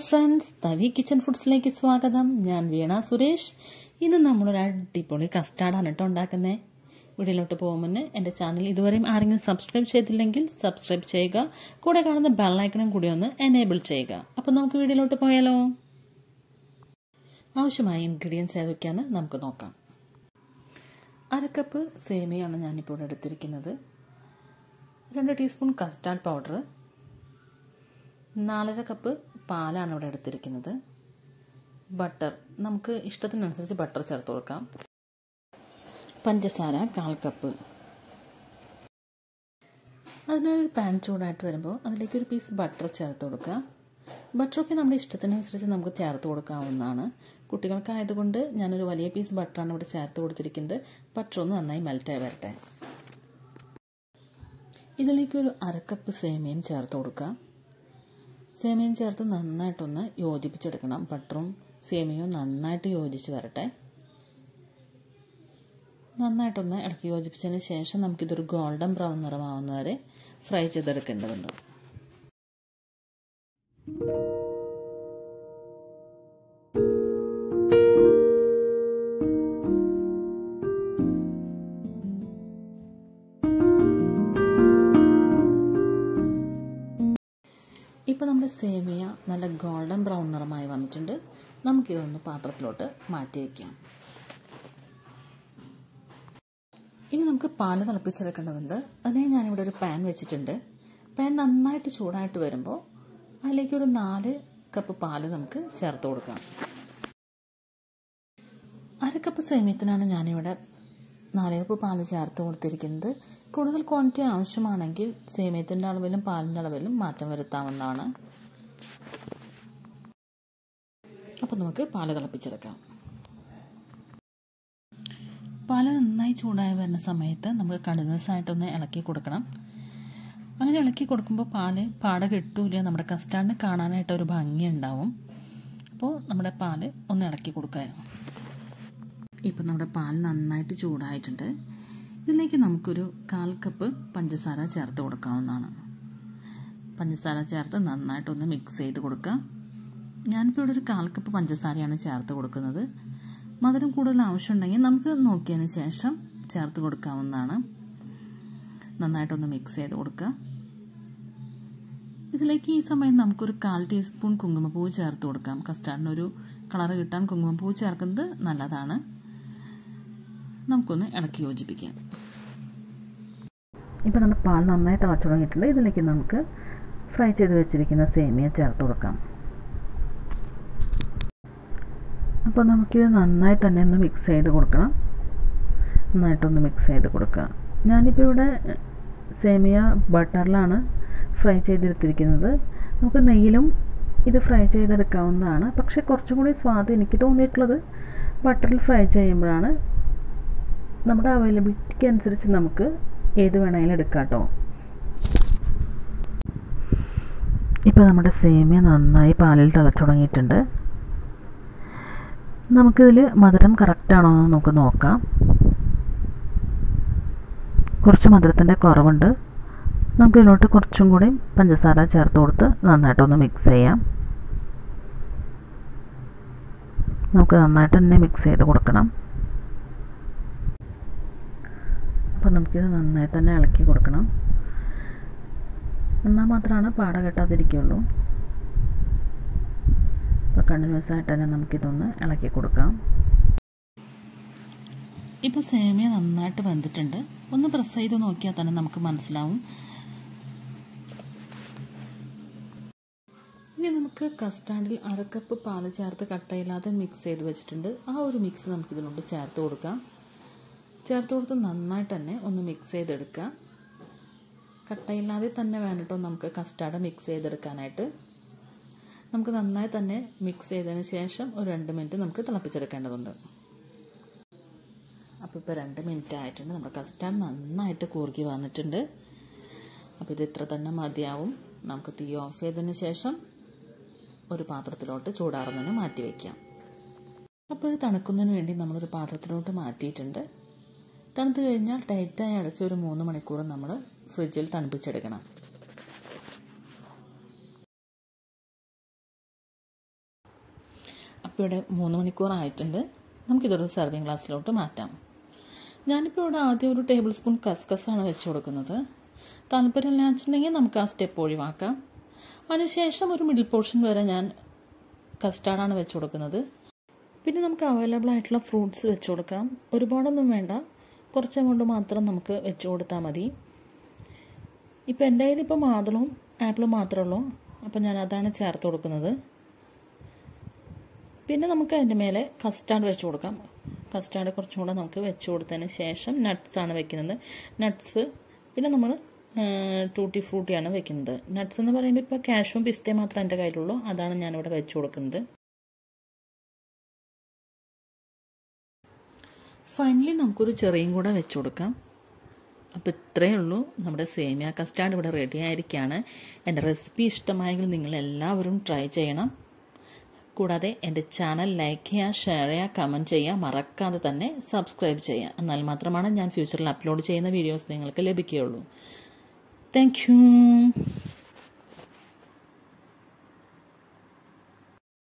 friends തവി kitchen ഫുഡ്സിലേക്ക് സ്വാഗതം ഞാൻ വീണ സുരേഷ് ഇന്ന് നമ്മളൊരു അടിപൊളി കസ്റ്റാർഡാണ് കേട്ടോ ഉണ്ടാക്കുന്നത് വീഡിയോയിലോട്ട് പോകും മുന്നേ എൻ്റെ ചാനൽ ഇതുവരെയും ആരെങ്കിലും സബ്സ്ക്രൈബ് ചെയ്തില്ലെങ്കിൽ സബ്സ്ക്രൈബ് ചെയ്യുക കൂടെ കാണുന്ന ബെല്ലൈക്കണും കൂടി ഒന്ന് എനേബിൾ ചെയ്യുക അപ്പോൾ നമുക്ക് വീഡിയോയിലോട്ട് പോയാലോ ആവശ്യമായ ഇൻഗ്രീഡിയൻസ് ഏതൊക്കെയാണെന്ന് നമുക്ക് നോക്കാം അരക്കപ്പ് സേമിയാണ് ഞാനിപ്പോൾ ഇവിടെ എടുത്തിരിക്കുന്നത് രണ്ട് ടീസ്പൂൺ കസ്റ്റാർഡ് പൗഡർ നാലര കപ്പ് പാലാണ് ഇവിടെ എടുത്തിരിക്കുന്നത് ബട്ടർ നമുക്ക് ഇഷ്ടത്തിനനുസരിച്ച് ബട്ടർ ചേർത്ത് കൊടുക്കാം പഞ്ചസാര കാൽ കപ്പ് അതിനൊരു പാൻ ചൂടായിട്ട് വരുമ്പോൾ അതിലേക്ക് ഒരു പീസ് ബട്ടർ ചേർത്ത് കൊടുക്കുക ബട്ടറൊക്കെ നമ്മുടെ ഇഷ്ടത്തിനനുസരിച്ച് നമുക്ക് ചേർത്ത് കൊടുക്കാവുന്നതാണ് കുട്ടികൾക്കായതുകൊണ്ട് ഞാനൊരു വലിയ പീസ് ബട്ടറാണ് ഇവിടെ ചേർത്ത് കൊടുത്തിരിക്കുന്നത് ബട്ടർ ഒന്ന് നന്നായി മെൽറ്റായി വരട്ടെ ഇതിലേക്ക് ഒരു അരക്കപ്പ് സേമിയം ചേർത്ത് കൊടുക്കുക സേമിയം ചേർത്ത് നന്നായിട്ടൊന്ന് യോജിപ്പിച്ചെടുക്കണം ബട്ടറും സേമിയവും നന്നായിട്ട് യോജിച്ച് വരട്ടെ നന്നായിട്ടൊന്ന് ഇളക്കി യോജിപ്പിച്ചതിന് ശേഷം നമുക്കിതൊരു ഗോൾഡൻ ബ്രൗൺ നിറമാവുന്നവരെ ഫ്രൈ ചെയ്തെടുക്കേണ്ടതുണ്ട് ഇപ്പോൾ നമ്മുടെ സേമിയ നല്ല ഗോൾഡൻ ബ്രൗൺ നിറമായി വന്നിട്ടുണ്ട് നമുക്കിതൊന്ന് പാത്രത്തിലോട്ട് മാറ്റി വയ്ക്കാം ഇനി നമുക്ക് പാല് തിളപ്പിച്ചെടുക്കേണ്ടതുണ്ട് അതിനായി ഞാനിവിടെ ഒരു പാൻ വെച്ചിട്ടുണ്ട് പാൻ നന്നായിട്ട് ചൂടായിട്ട് വരുമ്പോൾ അതിലേക്ക് ഒരു നാല് കപ്പ് പാല് നമുക്ക് ചേർത്ത് കൊടുക്കാം അര കപ്പ് സേമിയത്തിനാണ് ഞാനിവിടെ നാല് കപ്പ് പാല് ചേർത്ത് കൊടുത്തിരിക്കുന്നത് കൂടുതൽ ക്വാണ്ടിറ്റി ആവശ്യമാണെങ്കിൽ സേമിയത്തിൻ്റെ അളവിലും പാലിൻ്റെ അളവിലും മാറ്റം വരുത്താവുന്നതാണ് അപ്പോൾ നമുക്ക് പാല് തിളപ്പിച്ചെടുക്കാം പാല് നന്നായി ചൂടായി വരുന്ന സമയത്ത് നമുക്ക് കണ്ടിന്യൂസ് ആയിട്ടൊന്ന് ഇളക്കി കൊടുക്കണം അങ്ങനെ ഇളക്കി കൊടുക്കുമ്പോൾ പാല് പാട കിട്ടൂല നമ്മുടെ കസ്റ്റാർഡിന് കാണാനായിട്ട് ഒരു ഭംഗി ഉണ്ടാവും അപ്പോൾ നമ്മുടെ പാല് ഒന്ന് ഇളക്കി കൊടുക്കുക ഇപ്പം നമ്മുടെ പാൽ നന്നായിട്ട് ചൂടായിട്ടുണ്ട് ഇതിലേക്ക് നമുക്കൊരു കാൽ കപ്പ് പഞ്ചസാര ചേർത്ത് കൊടുക്കാവുന്നതാണ് പഞ്ചസാര ചേർത്ത് നന്നായിട്ടൊന്ന് മിക്സ് ചെയ്ത് കൊടുക്കുക ഞാനിപ്പോൾ ഇവിടെ ഒരു കാൽ കപ്പ് പഞ്ചസാരയാണ് ചേർത്ത് കൊടുക്കുന്നത് മധുരം കൂടുതൽ ആവശ്യമുണ്ടെങ്കിൽ നമുക്ക് നോക്കിയതിന് ശേഷം ചേർത്ത് കൊടുക്കാവുന്നതാണ് നന്നായിട്ടൊന്ന് മിക്സ് ചെയ്ത് കൊടുക്കുക ഇതിലേക്ക് ഈ സമയം നമുക്കൊരു കാൽ ടീസ്പൂൺ കുങ്കുമപ്പൂവ് ചേർത്ത് കൊടുക്കാം കസ്റ്റാർഡിനൊരു കളർ കിട്ടാൻ കുങ്കുമപ്പൂവ് ചേർക്കുന്നത് നല്ലതാണ് നമുക്കൊന്ന് ഇളക്കി യോജിപ്പിക്കാം ഇപ്പോൾ നമ്മുടെ പാൽ നന്നായി തിളച്ചു തുടങ്ങിയിട്ടുണ്ട് ഇതിലേക്ക് നമുക്ക് ഫ്രൈ ചെയ്ത് വെച്ചിരിക്കുന്ന സേമിയ ചേർത്ത് കൊടുക്കാം അപ്പോൾ നമുക്കിത് നന്നായി തന്നെ ഒന്ന് മിക്സ് ചെയ്ത് കൊടുക്കണം നന്നായിട്ടൊന്ന് മിക്സ് ചെയ്ത് കൊടുക്കുക ഞാനിപ്പോൾ ഇവിടെ സേമിയ ബട്ടറിലാണ് ഫ്രൈ ചെയ്തെടുത്തിരിക്കുന്നത് നമുക്ക് നെയ്യിലും ഇത് ഫ്രൈ ചെയ്തെടുക്കാവുന്നതാണ് പക്ഷേ കുറച്ചും കൂടി സ്വാദ് എനിക്ക് തോന്നിയിട്ടുള്ളത് ബട്ടറിൽ ഫ്രൈ ചെയ്യുമ്പോഴാണ് നമ്മുടെ അവൈലബിലിറ്റിക്ക് അനുസരിച്ച് നമുക്ക് ഏത് വേണമെങ്കിലും എടുക്കാം കേട്ടോ ഇപ്പോൾ നമ്മുടെ സേമിയ നന്നായി പാലിൽ തിളച്ചു തുടങ്ങിയിട്ടുണ്ട് നമുക്കിതിൽ മധുരം കറക്റ്റാണോ എന്ന് നമുക്ക് നോക്കാം കുറച്ച് മധുരത്തിൻ്റെ കുറവുണ്ട് നമുക്ക് ഇതിലോട്ട് കുറച്ചും കൂടി പഞ്ചസാര ചേർത്ത് കൊടുത്ത് നന്നായിട്ടൊന്ന് മിക്സ് ചെയ്യാം നമുക്ക് നന്നായിട്ട് തന്നെ മിക്സ് ചെയ്ത് കൊടുക്കണം അപ്പോൾ നമുക്കിത് നന്നായി തന്നെ ഇളക്കി കൊടുക്കണം എന്നാൽ മാത്രമാണ് പാട കെട്ടാതിരിക്കുള്ളൂ അപ്പോൾ കണ്ടിന്യൂസ് ആയിട്ട് തന്നെ നമുക്കിതൊന്ന് ഇളക്കി കൊടുക്കാം ഇപ്പോൾ സേമിയ നന്നായിട്ട് വെന്തിട്ടുണ്ട് ഒന്ന് പ്രസ് ചെയ്ത് നോക്കിയാൽ തന്നെ നമുക്ക് മനസ്സിലാവും ഇനി നമുക്ക് കസ്റ്റാർഡിൽ അരക്കപ്പ് പാല് ചേർത്ത് കട്ടയില്ലാതെ മിക്സ് ചെയ്ത് വെച്ചിട്ടുണ്ട് ആ ഒരു മിക്സ് നമുക്ക് ഇതിലോട്ട് ചേർത്ത് കൊടുക്കാം ചേർത്ത് കൊടുത്ത് നന്നായിട്ട് തന്നെ ഒന്ന് മിക്സ് ചെയ്തെടുക്കുക കട്ടയില്ലാതെ തന്നെ വേണ്ടിട്ടോ നമുക്ക് കസ്റ്റാർഡ് മിക്സ് ചെയ്തെടുക്കാനായിട്ട് നമുക്ക് നന്നായി തന്നെ മിക്സ് ചെയ്തതിന് ശേഷം ഒരു രണ്ട് മിനിറ്റ് നമുക്ക് തിളപ്പിച്ചെടുക്കേണ്ടതുണ്ട് അപ്പോൾ ഇപ്പോൾ രണ്ട് മിനിറ്റ് ആയിട്ടുണ്ട് നമ്മുടെ കസ്റ്റാർഡ് നന്നായിട്ട് കൂർക്കി വന്നിട്ടുണ്ട് അപ്പോൾ ഇത് ഇത്ര തന്നെ മതിയാവും നമുക്ക് തീ ഓഫ് ചെയ്തതിന് ശേഷം ഒരു പാത്രത്തിലോട്ട് ചൂടാറുന്നതിന് മാറ്റി വയ്ക്കാം അപ്പോൾ ഇത് തണുക്കുന്നതിന് വേണ്ടി നമ്മളൊരു പാത്രത്തിലോട്ട് മാറ്റിയിട്ടുണ്ട് തണുത്ത് കഴിഞ്ഞാൽ ടൈറ്റായി അടച്ച് ഒരു മൂന്ന് മണിക്കൂർ നമ്മൾ ഫ്രിഡ്ജിൽ തണുപ്പിച്ചെടുക്കണം ഇപ്പോൾ ഇവിടെ മൂന്ന് മണിക്കൂർ ആയിട്ടുണ്ട് നമുക്കിതൊരു സെർവിങ് ഗ്ലാസ്സിലോട്ട് മാറ്റാം ഞാനിപ്പോൾ ഇവിടെ ആദ്യം ഒരു ടേബിൾ സ്പൂൺ കസ്കസാണ് വെച്ച് കൊടുക്കുന്നത് താല്പര്യമില്ല വെച്ചിട്ടുണ്ടെങ്കിൽ നമുക്ക് ആ സ്റ്റെപ്പ് ഒഴിവാക്കാം അതിനുശേഷം ഒരു മിഡിൽ പോർഷൻ വരെ ഞാൻ കസ്റ്റാർഡാണ് വെച്ച് കൊടുക്കുന്നത് പിന്നെ നമുക്ക് അവൈലബിൾ ആയിട്ടുള്ള ഫ്രൂട്ട്സ് വെച്ച് കൊടുക്കാം ഒരുപാടൊന്നും വേണ്ട കുറച്ച് കൊണ്ട് മാത്രം നമുക്ക് വെച്ച് കൊടുത്താൽ മതി ഇപ്പോൾ എൻ്റെ കയ്യിൽ ഇപ്പോൾ മാതളവും ആപ്പിളും മാത്രമേ ഉള്ളൂ അപ്പോൾ ഞാൻ അതാണ് ചേർത്ത് കൊടുക്കുന്നത് പിന്നെ നമുക്ക് അതിൻ്റെ മേലെ കസ്റ്റാർഡ് വെച്ച് കൊടുക്കാം കസ്റ്റാർഡ് കുറച്ചും കൂടെ നമുക്ക് വെച്ച് കൊടുത്തതിന് ശേഷം നട്ട്സാണ് വെക്കുന്നത് നട്ട്സ് പിന്നെ നമ്മൾ ടൂട്ടി ഫ്രൂട്ടിയാണ് വെക്കുന്നത് നട്ട്സ് എന്ന് പറയുമ്പോൾ ഇപ്പോൾ കാഷും പിസ്തയും മാത്രമേ എൻ്റെ കയ്യിലുള്ളൂ അതാണ് ഞാനിവിടെ വെച്ച് കൊടുക്കുന്നത് ഫൈനലി നമുക്കൊരു ചെറിയും കൂടെ വെച്ച് കൊടുക്കാം അപ്പോൾ ഇത്രയേ ഉള്ളൂ നമ്മുടെ സേമിയ കസ്റ്റാർഡ് ഇവിടെ റെഡി ആയിരിക്കുകയാണ് എൻ്റെ റെസിപ്പി ഇഷ്ടമായെങ്കിൽ നിങ്ങൾ എല്ലാവരും ട്രൈ ചെയ്യണം കൂടാതെ എൻ്റെ ചാനൽ ലൈക്ക് ചെയ്യുക ഷെയർ ചെയ്യുക കമൻറ്റ് ചെയ്യുക മറക്കാതെ തന്നെ സബ്സ്ക്രൈബ് ചെയ്യുക എന്നാൽ മാത്രമാണ് ഞാൻ ഫ്യൂച്ചറിൽ അപ്ലോഡ് ചെയ്യുന്ന വീഡിയോസ് നിങ്ങൾക്ക് ലഭിക്കുകയുള്ളൂ താങ്ക്